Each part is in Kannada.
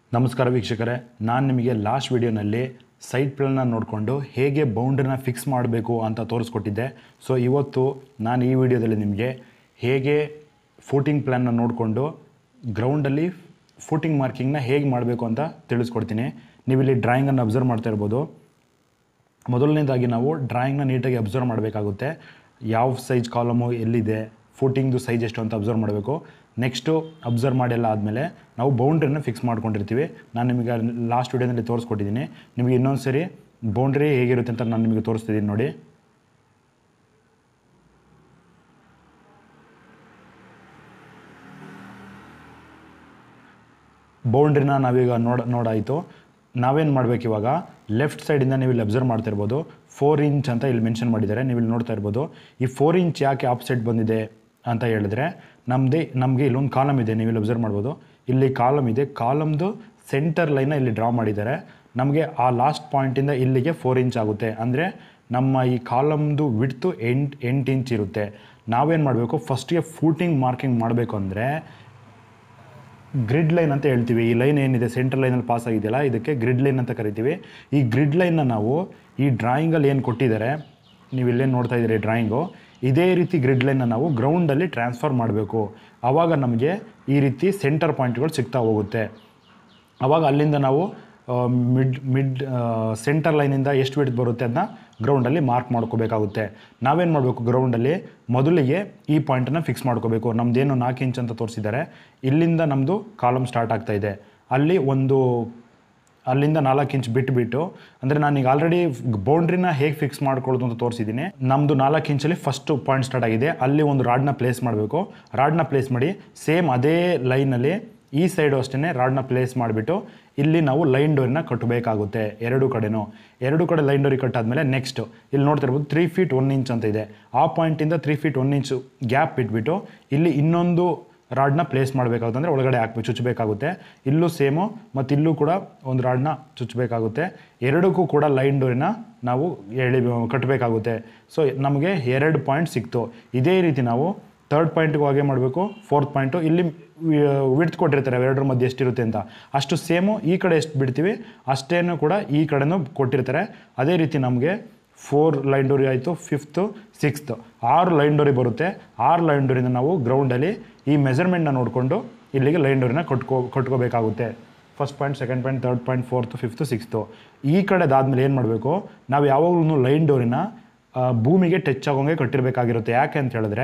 ನಮಸ್ಕಾರ ವೀಕ್ಷಕರೇ ನಾನು ನಿಮಗೆ ಲಾಸ್ಟ್ ವಿಡಿಯೋನಲ್ಲಿ ಸೈಟ್ ಪ್ಲಾನ್ನ ನೋಡಿಕೊಂಡು ಹೇಗೆ ಬೌಂಡ್ರಿನ ಫಿಕ್ಸ್ ಮಾಡಬೇಕು ಅಂತ ತೋರಿಸ್ಕೊಟ್ಟಿದ್ದೆ ಸೊ ಇವತ್ತು ನಾನು ಈ ವಿಡಿಯೋದಲ್ಲಿ ನಿಮಗೆ ಹೇಗೆ ಫೂಟಿಂಗ್ ಪ್ಲ್ಯಾನ್ನ ನೋಡಿಕೊಂಡು ಗ್ರೌಂಡಲ್ಲಿ ಫೂಟಿಂಗ್ ಮಾರ್ಕಿಂಗ್ನ ಹೇಗೆ ಮಾಡಬೇಕು ಅಂತ ತಿಳಿಸ್ಕೊಡ್ತೀನಿ ನೀವಿಲ್ಲಿ ಡ್ರಾಯಿಂಗನ್ನು ಅಬ್ಸರ್ವ್ ಮಾಡ್ತಾ ಇರ್ಬೋದು ಮೊದಲನೇದಾಗಿ ನಾವು ಡ್ರಾಯಿಂಗ್ನ ನೀಟಾಗಿ ಅಬ್ಸರ್ವ್ ಮಾಡಬೇಕಾಗುತ್ತೆ ಯಾವ ಸೈಜ್ ಕಾಲಮು ಎಲ್ಲಿದೆ ಫೂಟಿಂಗ್ದು ಸೈಜ್ ಎಷ್ಟು ಅಂತ ಅಬ್ಸರ್ವ್ ಮಾಡಬೇಕು ನೆಕ್ಸ್ಟು ಅಬ್ಸರ್ವ್ ಮಾಡಿಲ್ಲ ಆದಮೇಲೆ ನಾವು ಬೌಂಡ್ರಿನ ಫಿಕ್ಸ್ ಮಾಡ್ಕೊಂಡಿರ್ತೀವಿ ನಾನು ನಿಮಗೆ ಲಾಸ್ಟ್ ವಿಡಿಯೋದಲ್ಲಿ ತೋರಿಸ್ಕೊಟ್ಟಿದ್ದೀನಿ ನಿಮಗೆ ಇನ್ನೊಂದು ಸರಿ ಬೌಂಡ್ರಿ ಹೇಗಿರುತ್ತೆ ಅಂತ ನಾನು ನಿಮಗೆ ತೋರಿಸ್ತಿದ್ದೀನಿ ನೋಡಿ ಬೌಂಡ್ರಿನ ನಾವೀಗ ನೋಡ ನೋಡಾಯಿತು ನಾವೇನು ಮಾಡಬೇಕು ಇವಾಗ ಲೆಫ್ಟ್ ಸೈಡಿಂದ ನೀವು ಇಲ್ಲಿ ಅಬ್ಸರ್ವ್ ಮಾಡ್ತಾ ಇರ್ಬೋದು ಫೋರ್ ಇಂಚ್ ಅಂತ ಇಲ್ಲಿ ಮೆನ್ಷನ್ ಮಾಡಿದ್ದಾರೆ ನೀವು ಇಲ್ಲಿ ನೋಡ್ತಾ ಇರ್ಬೋದು ಈ ಫೋರ್ ಇಂಚ್ ಯಾಕೆ ಆಪ್ಸೆಟ್ ಬಂದಿದೆ ಅಂತ ಹೇಳಿದ್ರೆ ನಮ್ಮದೇ ನಮಗೆ ಇಲ್ಲೊಂದು ಕಾಲಮ್ ಇದೆ ನೀವು ಇಲ್ಲಿ ಅಬ್ಸರ್ವ್ ಮಾಡ್ಬೋದು ಇಲ್ಲಿ ಕಾಲಮ್ ಇದೆ ಕಾಲಮ್ದು ಸೆಂಟರ್ ಲೈನ ಇಲ್ಲಿ ಡ್ರಾ ಮಾಡಿದ್ದಾರೆ ನಮಗೆ ಆ ಲಾಸ್ಟ್ ಪಾಯಿಂಟಿಂದ ಇಲ್ಲಿಗೆ ಫೋರ್ ಇಂಚ್ ಆಗುತ್ತೆ ಅಂದರೆ ನಮ್ಮ ಈ ಕಾಲಮ್ದು ವಿಡ್ತು ಎಂಟು ಎಂಟು ಇಂಚ್ ಇರುತ್ತೆ ನಾವೇನು ಮಾಡಬೇಕು ಫಸ್ಟಿಗೆ ಫೂಟಿಂಗ್ ಮಾರ್ಕಿಂಗ್ ಮಾಡಬೇಕು ಅಂದರೆ ಗ್ರಿಡ್ ಲೈನ್ ಅಂತ ಹೇಳ್ತೀವಿ ಈ ಲೈನ್ ಏನಿದೆ ಸೆಂಟ್ರಲ್ ಲೈನಲ್ಲಿ ಪಾಸ್ ಆಗಿದೆಯಲ್ಲ ಇದಕ್ಕೆ ಗ್ರಿಡ್ ಲೈನ್ ಅಂತ ಕರಿತೀವಿ ಈ ಗ್ರಿಡ್ ಲೈನ್ನ ನಾವು ಈ ಡ್ರಾಯಿಂಗಲ್ಲಿ ಏನು ಕೊಟ್ಟಿದ್ದಾರೆ ನೀವು ಇಲ್ಲೇನು ನೋಡ್ತಾ ಇದ್ದೀರಿ ಡ್ರಾಯಿಂಗು ಇದೇ ರೀತಿ ಗ್ರಿಡ್ ಲೈನ್ನ ನಾವು ಗ್ರೌಂಡಲ್ಲಿ ಟ್ರಾನ್ಸ್ಫರ್ ಮಾಡಬೇಕು ಆವಾಗ ನಮಗೆ ಈ ರೀತಿ ಸೆಂಟರ್ ಪಾಯಿಂಟ್ಗಳು ಸಿಗ್ತಾ ಹೋಗುತ್ತೆ ಆವಾಗ ಅಲ್ಲಿಂದ ನಾವು ಮಿಡ್ ಮಿಡ್ ಸೆಂಟರ್ ಲೈನಿಂದ ಎಷ್ಟು ವಿಡ್ತ್ ಬರುತ್ತೆ ಅದನ್ನ ಗ್ರೌಂಡಲ್ಲಿ ಮಾರ್ಕ್ ಮಾಡ್ಕೋಬೇಕಾಗುತ್ತೆ ನಾವೇನು ಮಾಡಬೇಕು ಗ್ರೌಂಡಲ್ಲಿ ಮೊದಲಿಗೆ ಈ ಪಾಯಿಂಟನ್ನು ಫಿಕ್ಸ್ ಮಾಡ್ಕೋಬೇಕು ನಮ್ಮದೇನು ನಾಲ್ಕು ಇಂಚ್ ಅಂತ ತೋರಿಸಿದ್ದಾರೆ ಇಲ್ಲಿಂದ ನಮ್ಮದು ಕಾಲಮ್ ಸ್ಟಾರ್ಟ್ ಆಗ್ತಾ ಇದೆ ಅಲ್ಲಿ ಒಂದು ಅಲ್ಲಿಂದ ನಾಲ್ಕು ಇಂಚ್ ಬಿಟ್ಬಿಟ್ಟು ಅಂದರೆ ನಾನೀಗ ಆಲ್ರೆಡಿ ಬೌಂಡ್ರಿನ ಹೇಗೆ ಫಿಕ್ಸ್ ಮಾಡ್ಕೊಳ್ಳೋದು ಅಂತ ತೋರಿಸಿದ್ದೀನಿ ನಮ್ಮದು ನಾಲ್ಕು ಇಂಚಲ್ಲಿ ಫಸ್ಟ್ ಪಾಯಿಂಟ್ ಸ್ಟಾರ್ಟ್ ಆಗಿದೆ ಅಲ್ಲಿ ಒಂದು ರಾಡ್ನ ಪ್ಲೇಸ್ ಮಾಡಬೇಕು ರಾಡ್ನ ಪ್ಲೇಸ್ ಮಾಡಿ ಸೇಮ್ ಅದೇ ಲೈನಲ್ಲಿ ಈ ಸೈಡು ಅಷ್ಟೇ ರಾಡ್ನ ಪ್ಲೇಸ್ ಮಾಡಿಬಿಟ್ಟು ಇಲ್ಲಿ ನಾವು ಲೈನ್ ಡೋರಿನ ಕಟ್ಟಬೇಕಾಗುತ್ತೆ ಎರಡು ಕಡೆನೂ ಎರಡು ಕಡೆ ಲೈನ್ ಡೋರಿ ಕಟ್ಟಾದ್ಮೇಲೆ ನೆಕ್ಸ್ಟ್ ಇಲ್ಲಿ ನೋಡ್ತಾ ಇರ್ಬೋದು ತ್ರೀ ಫೀಟ್ ಒನ್ ಇಂಚ್ ಅಂತ ಇದೆ ಆ ಪಾಯಿಂಟಿಂದ three feet one inch gap ಬಿಟ್ಬಿಟ್ಟು ಇಲ್ಲಿ ಇನ್ನೊಂದು ರಾಡ್ನ ಪ್ಲೇಸ್ ಮಾಡಬೇಕಾಗುತ್ತೆ ಅಂದರೆ ಒಳಗಡೆ ಹಾಕ್ಬೇಕು ಚುಚ್ಚಬೇಕಾಗುತ್ತೆ ಇಲ್ಲೂ ಸೇಮು ಮತ್ತು ಇಲ್ಲೂ ಕೂಡ ಒಂದು ರಾಡ್ನ ಚುಚ್ಚಬೇಕಾಗುತ್ತೆ ಎರಡಕ್ಕೂ ಕೂಡ ಲೈನ್ ಡೋರಿನ ನಾವು ಎಳಿ ಕಟ್ಟಬೇಕಾಗುತ್ತೆ ಸೊ ನಮಗೆ ಎರಡು ಪಾಯಿಂಟ್ ಸಿಕ್ತು ಇದೇ ರೀತಿ ನಾವು ತರ್ಡ್ ಪಾಯಿಂಟ್ಗೂ ಹಾಗೆ ಮಾಡಬೇಕು ಫೋರ್ತ್ ಪಾಯಿಂಟು ಇಲ್ಲಿ ವಿಡ್ತ್ ಕೊಟ್ಟಿರ್ತಾರೆ ಅವೆರಡರ ಮಧ್ಯೆ ಎಷ್ಟಿರುತ್ತೆ ಅಂತ ಅಷ್ಟು ಸೇಮು ಈ ಕಡೆ ಎಷ್ಟು ಬಿಡ್ತೀವಿ ಅಷ್ಟೇನು ಕೂಡ ಈ ಕಡೆನೂ ಕೊಟ್ಟಿರ್ತಾರೆ ಅದೇ ರೀತಿ ನಮಗೆ ಫೋರ್ ಲೈನ್ ಡೋರಿ ಆಯಿತು ಫಿಫ್ತು ಸಿಕ್ಸ್ತು ಆರು ಲೈನ್ ಡೋರಿ ಬರುತ್ತೆ ಆರು ಲೈನ್ ಡೋರಿನ ನಾವು ಗ್ರೌಂಡಲ್ಲಿ ಈ ಮೆಜರ್ಮೆಂಟ್ನ ನೋಡಿಕೊಂಡು ಇಲ್ಲಿಗೆ ಲೈನ್ ಡೋರಿನ ಕಟ್ಕೋ ಕಟ್ಕೋಬೇಕಾಗುತ್ತೆ first point second point third point fourth fifth sixth ಈ ಕಡೆದಾದ್ಮೇಲೆ ಏನು ಮಾಡಬೇಕು ನಾವು ಯಾವಾಗಲೂ ಲೈನ್ ಡೋರಿನ ಆ, ಭೂಮಿಗೆ ಟಚ್ ಆಗೋಂಗೆ ಕಟ್ಟಿರಬೇಕಾಗಿರುತ್ತೆ ಯಾಕೆ ಅಂತ ಹೇಳಿದ್ರೆ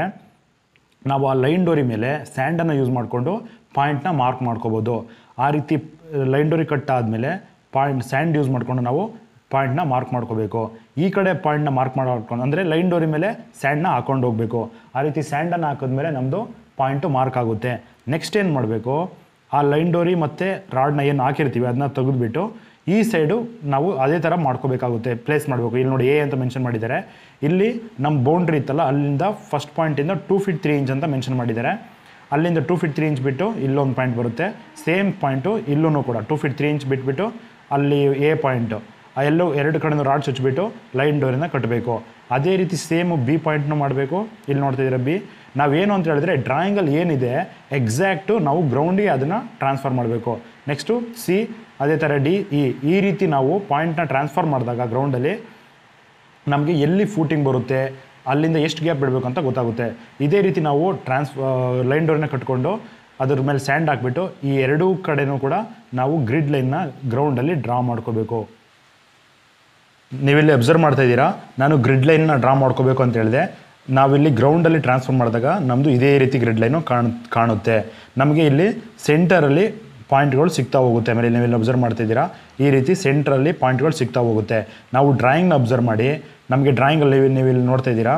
ನಾವು ಆ ಲೈನ್ ಡೋರಿ ಮೇಲೆ ಸ್ಯಾಂಡನ್ನು ಯೂಸ್ ಮಾಡಿಕೊಂಡು ಪಾಯಿಂಟ್ನ ಮಾರ್ಕ್ ಮಾಡ್ಕೋಬೋದು ಆ ರೀತಿ ಲೈನ್ ಡೋರಿ ಕಟ್ಟಾದಮೇಲೆ ಪಾಯಿಂಟ್ ಸ್ಯಾಂಡ್ ಯೂಸ್ ಮಾಡಿಕೊಂಡು ನಾವು ಪಾಯಿಂಟ್ನ ಮಾರ್ಕ್ ಮಾಡ್ಕೋಬೇಕು ಈ ಕಡೆ ಪಾಯಿಂಟ್ನ ಮಾರ್ಕ್ ಮಾಡ್ಕೊಂಡು ಅಂದರೆ ಲೈನ್ ಡೋರಿ ಮೇಲೆ ಸ್ಯಾಂಡ್ನ ಹಾಕೊಂಡು ಹೋಗಬೇಕು ಆ ರೀತಿ ಸ್ಯಾಂಡನ್ನು ಹಾಕಿದ್ಮೇಲೆ ನಮ್ಮದು ಪಾಯಿಂಟು ಮಾರ್ಕ್ ಆಗುತ್ತೆ ನೆಕ್ಸ್ಟ್ ಏನು ಮಾಡಬೇಕು ಆ ಲೈನ್ ಡೋರಿ ಮತ್ತು ರಾಡ್ನ ಏನು ಹಾಕಿರ್ತೀವಿ ಅದನ್ನ ತೆಗೆದುಬಿಟ್ಟು ಈ ಸೈಡು ನಾವು ಅದೇ ಥರ ಮಾಡ್ಕೋಬೇಕಾಗುತ್ತೆ ಪ್ಲೇಸ್ ಮಾಡಬೇಕು ಇಲ್ಲಿ ನೋಡಿ ಎ ಅಂತ ಮೆನ್ಷನ್ ಮಾಡಿದ್ದಾರೆ ಇಲ್ಲಿ ನಮ್ಮ ಬೌಂಡ್ರಿ ಇತ್ತಲ್ಲ ಅಲ್ಲಿಂದ ಫಸ್ಟ್ ಪಾಯಿಂಟಿಂದ ಟೂ ಫೀಟ್ ತ್ರೀ ಇಂಚ್ ಅಂತ ಮೆನ್ಷನ್ ಮಾಡಿದ್ದಾರೆ ಅಲ್ಲಿಂದ ಟೂ ಫೀಟ್ ತ್ರೀ ಇಂಚ್ ಬಿಟ್ಟು ಇಲ್ಲೊಂದು ಪಾಯಿಂಟ್ ಬರುತ್ತೆ ಸೇಮ್ ಪಾಯಿಂಟು ಇಲ್ಲೂ ಕೂಡ ಟೂ ಫೀಟ್ ತ್ರೀ ಇಂಚ್ ಬಿಟ್ಬಿಟ್ಟು ಅಲ್ಲಿ ಎ ಪಾಯಿಂಟು ಆ ಎಲ್ಲೋ ಎರಡು ಕಡೆನೂ ರಾಡ್ ಚುಚ್ಚಿಬಿಟ್ಟು ಲೈನ್ ಡೋರಿನ ಕಟ್ಟಬೇಕು ಅದೇ ರೀತಿ ಸೇಮ್ ಬಿ ಪಾಯಿಂಟ್ನು ಮಾಡಬೇಕು ಇಲ್ಲಿ ನೋಡ್ತಿದ್ದೀರಾ ಬಿ ನಾವೇನು ಅಂತ ಹೇಳಿದ್ರೆ ಡ್ರಾಯಿಂಗಲ್ಲಿ ಏನಿದೆ ಎಕ್ಸಾಕ್ಟು ನಾವು ಗ್ರೌಂಡಿಗೆ ಅದನ್ನು ಟ್ರಾನ್ಸ್ಫರ್ ಮಾಡಬೇಕು ನೆಕ್ಸ್ಟು ಸಿ ಅದೇ ಥರ ಡಿ ಇ ಈ ರೀತಿ ನಾವು ಪಾಯಿಂಟ್ನ ಟ್ರಾನ್ಸ್ಫರ್ ಮಾಡಿದಾಗ ಗ್ರೌಂಡಲ್ಲಿ ನಮಗೆ ಎಲ್ಲಿ ಫೂಟಿಂಗ್ ಬರುತ್ತೆ ಅಲ್ಲಿಂದ ಎಷ್ಟು ಗ್ಯಾಪ್ ಬಿಡಬೇಕು ಅಂತ ಗೊತ್ತಾಗುತ್ತೆ ಇದೇ ರೀತಿ ನಾವು ಟ್ರಾನ್ಸ್ ಲೈನ್ ಡೋರ್ನ ಕಟ್ಕೊಂಡು ಅದ್ರ ಮೇಲೆ ಸ್ಯಾಂಡ್ ಹಾಕ್ಬಿಟ್ಟು ಈ ಎರಡೂ ಕಡೆನೂ ಕೂಡ ನಾವು ಗ್ರಿಡ್ ಲೈನ್ನ ಗ್ರೌಂಡಲ್ಲಿ ಡ್ರಾ ಮಾಡ್ಕೋಬೇಕು ನೀವಿಲ್ಲಿ ಅಬ್ಸರ್ವ್ ಮಾಡ್ತಾ ಇದ್ದೀರಾ ನಾನು ಗ್ರಿಡ್ ಲೈನ್ನ ಡ್ರಾ ಮಾಡ್ಕೋಬೇಕು ಅಂತ ಹೇಳಿದೆ ನಾವಿಲ್ಲಿ ಗ್ರೌಂಡಲ್ಲಿ ಟ್ರಾನ್ಸ್ಫರ್ ಮಾಡಿದಾಗ ನಮ್ಮದು ಇದೇ ರೀತಿ ಗ್ರಿಡ್ ಲೈನು ಕಾಣ್ ಕಾಣುತ್ತೆ ನಮಗೆ ಇಲ್ಲಿ ಸೆಂಟರಲ್ಲಿ ಪಾಯಿಂಟ್ಗಳು ಸಿಗ್ತಾ ಹೋಗುತ್ತೆ ಆಮೇಲೆ ನೀವಿಲ್ಲಿ ಅಬ್ಸರ್ವ್ ಮಾಡ್ತಿದ್ದೀರಾ ಈ ರೀತಿ ಸೆಂಟ್ರಲ್ಲಿ ಪಾಯಿಂಟ್ಗಳು ಸಿಗ್ತಾ ಹೋಗುತ್ತೆ ನಾವು ಡ್ರಾಯಿಂಗ್ನ ಅಬ್ಸರ್ವ್ ಮಾಡಿ ನಮಗೆ ಡ್ರಾಯಿಂಗಲ್ಲಿ ನೀವು ಇಲ್ಲಿ ನೋಡ್ತಾ ಇದ್ದೀರಾ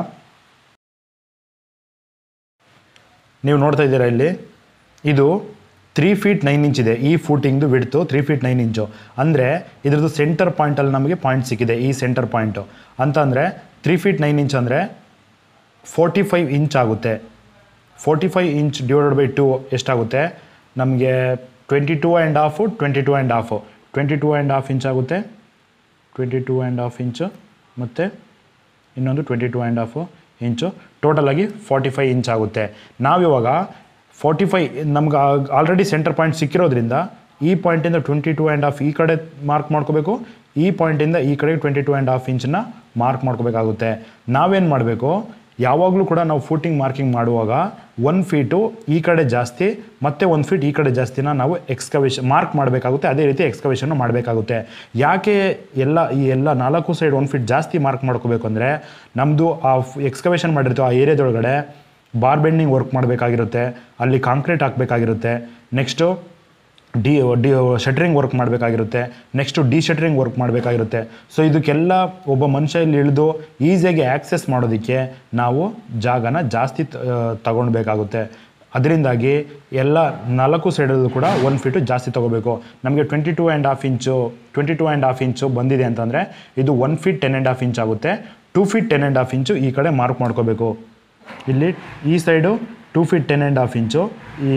ನೀವು ನೋಡ್ತಾ ಇದ್ದೀರಾ ಇಲ್ಲಿ ಇದು ತ್ರೀ ಫೀಟ್ ನೈನ್ ಇಂಚ್ ಇದೆ ಈ ಫೂಟಿಂಗ್ದು ಬಿಡ್ತು ತ್ರೀ ಫೀಟ್ ನೈನ್ ಇಂಚು ಅಂದರೆ ಇದ್ರದ್ದು ಸೆಂಟರ್ ಪಾಯಿಂಟಲ್ಲಿ ನಮಗೆ ಪಾಯಿಂಟ್ ಸಿಕ್ಕಿದೆ ಈ ಸೆಂಟರ್ ಪಾಯಿಂಟು ಅಂತ ಅಂದರೆ ತ್ರೀ ಫೀಟ್ ನೈನ್ ಇಂಚ್ ಅಂದರೆ ಫೋರ್ಟಿ ಫೈವ್ ಇಂಚ್ ಆಗುತ್ತೆ forty five inch divided by two ಎಷ್ಟಾಗುತ್ತೆ ನಮಗೆ twenty two and half twenty two and half twenty two and half inch ಆಗುತ್ತೆ twenty two and half inch ಮತ್ತು ಇನ್ನೊಂದು twenty two and half inch ಟೋಟಲಾಗಿ ಫಾರ್ಟಿ ಫೈವ್ ಇಂಚ್ ಆಗುತ್ತೆ ನಾವಿವಾಗ ಫಾರ್ಟಿ ಫೈ ನಮ್ಗೆ ಆಲ್ರೆಡಿ ಸೆಂಟರ್ ಪಾಯಿಂಟ್ ಸಿಕ್ಕಿರೋದ್ರಿಂದ ಈ ಪಾಯಿಂಟಿಂದ ಟ್ವೆಂಟಿ ಟು ಆ್ಯಂಡ್ ಹಾಫ್ ಈ ಕಡೆ ಮಾರ್ಕ್ ಮಾಡ್ಕೋಬೇಕು ಈ ಪಾಯಿಂಟಿಂದ ಈ ಕಡೆ ಟ್ವೆಂಟಿ ಟು ಆ್ಯಂಡ್ ಹಾಫ್ ಇಂಚನ್ನ ಮಾರ್ಕ್ ಮಾಡ್ಕೋಬೇಕಾಗುತ್ತೆ ನಾವೇನು ಮಾಡಬೇಕು ಯಾವಾಗಲೂ ಕೂಡ ನಾವು ಫೂಟಿಂಗ್ ಮಾರ್ಕಿಂಗ್ ಮಾಡುವಾಗ ಒನ್ ಫೀಟು ಈ ಕಡೆ ಜಾಸ್ತಿ ಮತ್ತು ಒಂದು ಫೀಟ್ ಈ ಕಡೆ ಜಾಸ್ತಿನ ನಾವು ಎಕ್ಸ್ಕವೇಷನ್ ಮಾರ್ಕ್ ಮಾಡಬೇಕಾಗುತ್ತೆ ಅದೇ ರೀತಿ ಎಕ್ಸ್ಕವೇಷನ್ ಮಾಡಬೇಕಾಗುತ್ತೆ ಯಾಕೆ ಎಲ್ಲ ಈ ಎಲ್ಲ ನಾಲ್ಕು ಸೈಡ್ ಒನ್ ಫೀಟ್ ಜಾಸ್ತಿ ಮಾರ್ಕ್ ಮಾಡ್ಕೋಬೇಕು ಅಂದರೆ ನಮ್ಮದು ಆ ಎಕ್ಸ್ಕವೇಷನ್ ಮಾಡಿರ್ತೀವಿ ಆ ಏರಿಯಾದೊಳಗಡೆ ಬಾರ್ ಬೆಂಡಿಂಗ್ ವರ್ಕ್ ಮಾಡಬೇಕಾಗಿರುತ್ತೆ ಅಲ್ಲಿ ಕಾಂಕ್ರೀಟ್ ಹಾಕಬೇಕಾಗಿರುತ್ತೆ next D D shuttering work ಮಾಡಬೇಕಾಗಿರುತ್ತೆ ನೆಕ್ಸ್ಟು ಡಿ ಶಟ್ರಿಂಗ್ ವರ್ಕ್ ಮಾಡಬೇಕಾಗಿರುತ್ತೆ ಸೊ ಇದಕ್ಕೆಲ್ಲ ಒಬ್ಬ ಮನುಷ್ಯ ಇಲ್ಲಿ ಇಳಿದು ಈಸಿಯಾಗಿ ಆ್ಯಕ್ಸೆಸ್ ಮಾಡೋದಕ್ಕೆ ನಾವು ಜಾಗನ ಜಾಸ್ತಿ ತಗೊಳ್ಬೇಕಾಗುತ್ತೆ ಅದರಿಂದಾಗಿ ಎಲ್ಲ ನಾಲ್ಕು ಸೈಡಲ್ಲೂ ಕೂಡ ಒನ್ ಫೀಟು ಜಾಸ್ತಿ ತೊಗೋಬೇಕು ನಮಗೆ twenty two and half inch twenty two and half inch ಬಂದಿದೆ ಅಂತಂದರೆ ಇದು one feet ten and half inch ಆಗುತ್ತೆ two feet ten and half inch ಈ ಕಡೆ ಮಾರ್ಕ್ ಮಾಡ್ಕೋಬೇಕು ಇಲ್ಲಿ ಈ side two feet ten and half inch ಈ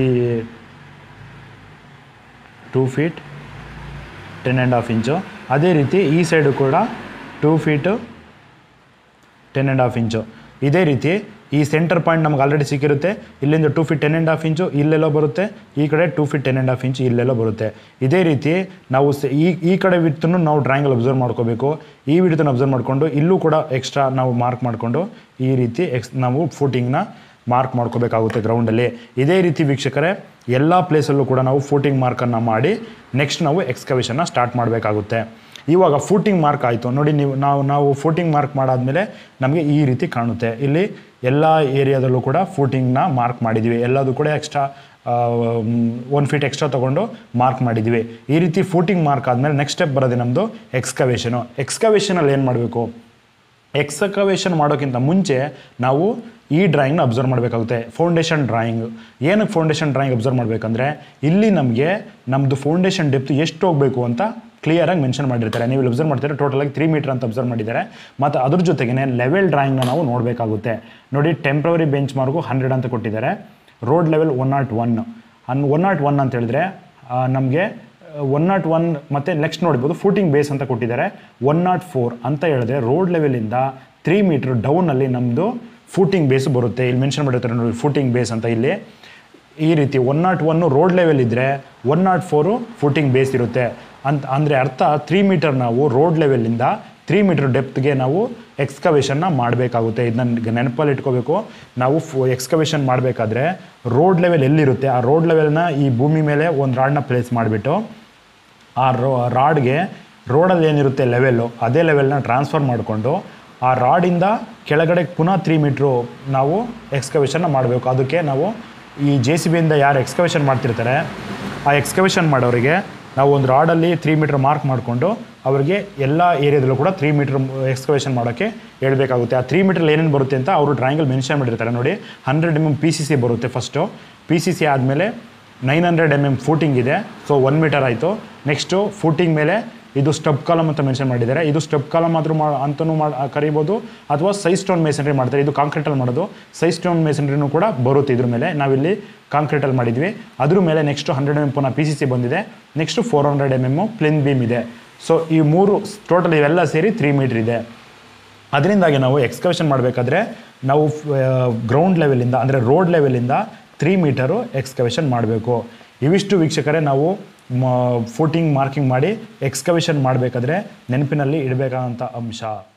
two feet ten and half inch ಅದೇ ರೀತಿ ಈ ಸೈಡು ಕೂಡ two feet ten and half inch ಇದೇ ರೀತಿ ಈ ಸೆಂಟರ್ ಪಾಯಿಂಟ್ ನಮ್ಗೆ ಆಲ್ರೆಡಿ ಸಿಕ್ಕಿರುತ್ತೆ ಇಲ್ಲಿಂದ two feet ten and half inch ಇಲ್ಲೆಲ್ಲೋ ಬರುತ್ತೆ ಈ ಕಡೆ two feet ten and half inch ಇಲ್ಲೆಲ್ಲೋ ಬರುತ್ತೆ ಇದೇ ರೀತಿ ನಾವು ಸ ಈ ಈ ಕಡೆ ವಿಡ್ತನ್ನು ನಾವು ಡ್ರಾಯಿಂಗಲ್ಲಿ ಅಬ್ಸರ್ವ್ ಮಾಡ್ಕೋಬೇಕು ಈ ವಿಡ್ತನ್ನು ಅಬ್ಸರ್ವ್ ಮಾಡಿಕೊಂಡು ಇಲ್ಲೂ ಕೂಡ ಎಕ್ಸ್ಟ್ರಾ ನಾವು ಮಾರ್ಕ್ ಮಾಡಿಕೊಂಡು ಈ ರೀತಿ ಎಕ್ಸ್ ನಾವು ಫೂಟಿಂಗ್ನ ಮಾರ್ಕ್ ಮಾಡ್ಕೋಬೇಕಾಗುತ್ತೆ ಗ್ರೌಂಡಲ್ಲಿ ಇದೇ ರೀತಿ ವೀಕ್ಷಕರೇ ಎಲ್ಲ ಪ್ಲೇಸಲ್ಲೂ ಕೂಡ ನಾವು ಫೂಟಿಂಗ್ ಮಾರ್ಕನ್ನು ಮಾಡಿ ನೆಕ್ಸ್ಟ್ ನಾವು ಎಕ್ಸ್ಕವೇಷನ್ನ ಸ್ಟಾರ್ಟ್ ಮಾಡಬೇಕಾಗುತ್ತೆ ಇವಾಗ ಫೂಟಿಂಗ್ ಮಾರ್ಕ್ ಆಯಿತು ನೋಡಿ ನೀವು ನಾವು ನಾವು ಫೂಟಿಂಗ್ ಮಾರ್ಕ್ ಮಾಡಾದಮೇಲೆ ನಮಗೆ ಈ ರೀತಿ ಕಾಣುತ್ತೆ ಇಲ್ಲಿ ಎಲ್ಲ ಏರಿಯಾದಲ್ಲೂ ಕೂಡ ಫೂಟಿಂಗ್ನ ಮಾರ್ಕ್ ಮಾಡಿದ್ದೀವಿ ಎಲ್ಲದೂ ಕೂಡ ಎಕ್ಸ್ಟ್ರಾ ಒನ್ ಫೀಟ್ ಎಕ್ಸ್ಟ್ರಾ ತೊಗೊಂಡು ಮಾರ್ಕ್ ಮಾಡಿದ್ದೀವಿ ಈ ರೀತಿ ಫೂಟಿಂಗ್ ಮಾರ್ಕ್ ಆದಮೇಲೆ ನೆಕ್ಸ್ಟ್ ಸ್ಟೆಪ್ ಬರೋದೇ ನಮ್ಮದು ಎಕ್ಸ್ಕವೇಷನು ಎಕ್ಸ್ಕವೇಷನಲ್ಲಿ ಏನು ಮಾಡಬೇಕು ಎಕ್ಸ್ಕವೇಷನ್ ಮಾಡೋಕ್ಕಿಂತ ಮುಂಚೆ ನಾವು ಈ ಡ್ರಾಯಿಂಗ್ನ ಅಬ್ಸರ್ವ್ ಮಾಡಬೇಕಾಗುತ್ತೆ ಫೌಂಡೇಶನ್ ಡ್ರಾಯಿಂಗ್ ಏನಕ್ಕೆ ಫೌಂಡೇಶನ್ ಡ್ರಾಯಿಂಗ್ ಅಬ್ಸರ್ವ್ ಮಾಡಬೇಕಂದ್ರೆ ಇಲ್ಲಿ ನಮಗೆ ನಮ್ಮದು ಫೌಂಡೇಶನ್ ಡೆಪ್ತ್ ಎಷ್ಟು ಹೋಗಬೇಕು ಅಂತ ಕ್ಲಿಯರಾಗಿ ಮೆನ್ಷನ್ ಮಾಡಿರ್ತಾರೆ ನೀವು ಇಲ್ಲಿ ಅಬ್ಸರ್ವ್ ಮಾಡ್ತೀರಾ ಟೋಟಲಾಗಿ ತ್ರೀ ಮೀಟರ್ ಅಂತ ಅಬ್ಸರ್ವ್ ಮಾಡಿದ್ದಾರೆ ಮತ್ತು ಅದ್ರ ಜೊತೆಗೆ ಲೆವೆಲ್ ಡ್ರಾಯಿಂಗ್ನ ನಾವು ನೋಡಬೇಕಾಗುತ್ತೆ ನೋಡಿ ಟೆಂಪ್ರವರಿ ಬೆಂಚ್ ಮಾರ್ಗು ಹಂಡ್ರೆಡ್ ಅಂತ ಕೊಟ್ಟಿದ್ದಾರೆ road level one naught one and one naught one ಅಂತ ಹೇಳಿದ್ರೆ ನಮಗೆ ಒನ್ ನಾಟ್ ಒನ್ ಮತ್ತು ನೆಕ್ಸ್ಟ್ ನೋಡ್ಬೋದು ಫೂಟಿಂಗ್ ಬೇಸ್ ಅಂತ ಕೊಟ್ಟಿದ್ದಾರೆ ಒನ್ ನಾಟ್ ಫೋರ್ ಅಂತ ಹೇಳಿದ್ರೆ ರೋಡ್ ಲೆವೆಲಿಂದ ತ್ರೀ ಮೀಟ್ರ್ ಡೌನಲ್ಲಿ ನಮ್ಮದು ಫೂಟಿಂಗ್ ಬೇಸ್ ಬರುತ್ತೆ ಇಲ್ಲಿ ಮೆನ್ಷನ್ ಮಾಡಿರ್ತಾರೆ ನೋಡಿ ಫೂಟಿಂಗ್ ಬೇಸ್ ಅಂತ ಇಲ್ಲಿ ಈ ರೀತಿ one naught one road level ಇದ್ದರೆ one naught four footing base ಇರುತ್ತೆ ಅಂತ ಅಂದರೆ ಅರ್ಥ ತ್ರೀ ಮೀಟರ್ ನಾವು ರೋಡ್ ಲೆವೆಲಿಂದ ತ್ರೀ ಮೀಟರ್ ಡೆಪ್ತ್ಗೆ ನಾವು ಎಕ್ಸ್ಕವೇಷನ್ನ ಮಾಡಬೇಕಾಗುತ್ತೆ ಇದನ್ನ ನೆನಪಲ್ಲಿ ಇಟ್ಕೋಬೇಕು ನಾವು ಎಕ್ಸ್ಕವೇಷನ್ ಮಾಡಬೇಕಾದ್ರೆ ರೋಡ್ ಲೆವೆಲ್ ಎಲ್ಲಿರುತ್ತೆ ಆ ರೋಡ್ ಲೆವೆಲ್ನ ಈ ಭೂಮಿ ಮೇಲೆ ಒಂದು ರಾಡ್ನ ಪ್ಲೇಸ್ ಮಾಡಿಬಿಟ್ಟು ಆ ರೋ ರಾಡ್ಗೆ ರೋಡಲ್ಲಿ ಏನಿರುತ್ತೆ ಲೆವೆಲ್ಲು ಅದೇ ಲೆವೆಲ್ನ ಟ್ರಾನ್ಸ್ಫರ್ ಮಾಡಿಕೊಂಡು ಆ ರಾಡಿಂದ ಕೆಳಗಡೆ ಪುನಃ ತ್ರೀ ಮೀಟ್ರು ನಾವು ಎಕ್ಸ್ಕವೇಷನ್ನ ಮಾಡಬೇಕು ಅದಕ್ಕೆ ನಾವು ಈ ಜೆ ಸಿ ಬಿಯಿಂದ ಯಾರು ಎಕ್ಸ್ಕವೇಷನ್ ಮಾಡ್ತಿರ್ತಾರೆ ಆ ಎಕ್ಸ್ಕವೇಷನ್ ಮಾಡೋರಿಗೆ ನಾವು ಒಂದು ರಾಡಲ್ಲಿ ತ್ರೀ ಮೀಟ್ರ್ ಮಾರ್ಕ್ ಮಾಡಿಕೊಂಡು ಅವರಿಗೆ ಎಲ್ಲ ಏರಿಯಾದಲ್ಲೂ ಕೂಡ ತ್ರೀ ಮೀಟ್ರ್ ಎಕ್ಸ್ಕವೇಷನ್ ಮಾಡೋಕ್ಕೆ ಹೇಳ್ಬೇಕಾಗುತ್ತೆ ಆ ತ್ರೀ ಮೀಟ್ರಲ್ಲಿ ಏನೇನು ಬರುತ್ತೆ ಅಂತ ಅವರು ಡ್ರಾಯಿಂಗಲ್ಲಿ ಮೆನ್ಷನ್ ಮಾಡಿರ್ತಾರೆ ನೋಡಿ hundred M M P C C ಬರುತ್ತೆ ಫಸ್ಟು ಪಿ ಸಿ ಸಿ ಆದಮೇಲೆ nine hundred M M footing ಇದೆ ಸೊ ಒನ್ ಮೀಟರ್ ಆಯಿತು ನೆಕ್ಸ್ಟು ಫೂಟಿಂಗ್ ಮೇಲೆ ಇದು ಸ್ಟಬ್ ಕಾಲಮ್ ಅಂತ ಮೆನ್ಷನ್ ಮಾಡಿದ್ದಾರೆ ಇದು ಸ್ಟಬ್ ಕಾಲಮ್ ಆದರೂ ಮಾ ಅಂತಲೂ ಮಾಡಿ ಕರಿಬೋದು ಅಥವಾ ಸೈ ಸ್ಟೋನ್ ಮೇಸನ್ರಿ ಮಾಡ್ತಾರೆ ಇದು ಕಾಂಕ್ರೀಟಲ್ಲಿ ಮಾಡೋದು ಸೈ ಸ್ಟೋನ್ ಮೇಸನ್ರಿನೂ ಕೂಡ ಬರುತ್ತೆ ಇದ್ರ ಮೇಲೆ ನಾವಿಲ್ಲಿ ಕಾಂಕ್ರೀಟಲ್ಲಿ ಮಾಡಿದ್ವಿ ಅದ್ರ ಮೇಲೆ ನೆಕ್ಸ್ಟ್ ಹಂಡ್ರೆಡ್ ಎಮ್ ಎಮ್ ಪುನಃ ಪಿ ಸಿ ಸಿ ಬಂದಿದೆ next four hundred M M plain beam ಇದೆ ಸೊ ಈ ಮೂರು ಟೋಟಲ್ ಇವೆಲ್ಲ ಸೇರಿ ತ್ರೀ ಮೀಟ್ರ್ ಇದೆ ಅದರಿಂದಾಗಿ ನಾವು ಎಕ್ಸ್ಕವೇಷನ್ ಮಾಡಬೇಕಾದ್ರೆ ನಾವು ಗ್ರೌಂಡ್ ಲೆವೆಲಿಂದ ಅಂದರೆ ರೋಡ್ ಲೆವೆಲಿಂದ ತ್ರೀ ಮೀಟರು ಎಕ್ಸ್ಕವೇಷನ್ ಮಾಡಬೇಕು ಇವಿಷ್ಟು ವೀಕ್ಷಕರೇ ನಾವು ಫೂಟಿಂಗ್ ಮಾರ್ಕಿಂಗ್ ಮಾಡಿ ಎಕ್ಸ್ಕವೇಷನ್ ಮಾಡಬೇಕಾದ್ರೆ ನೆನಪಿನಲ್ಲಿ ಇಡಬೇಕಾದಂಥ ಅಂಶ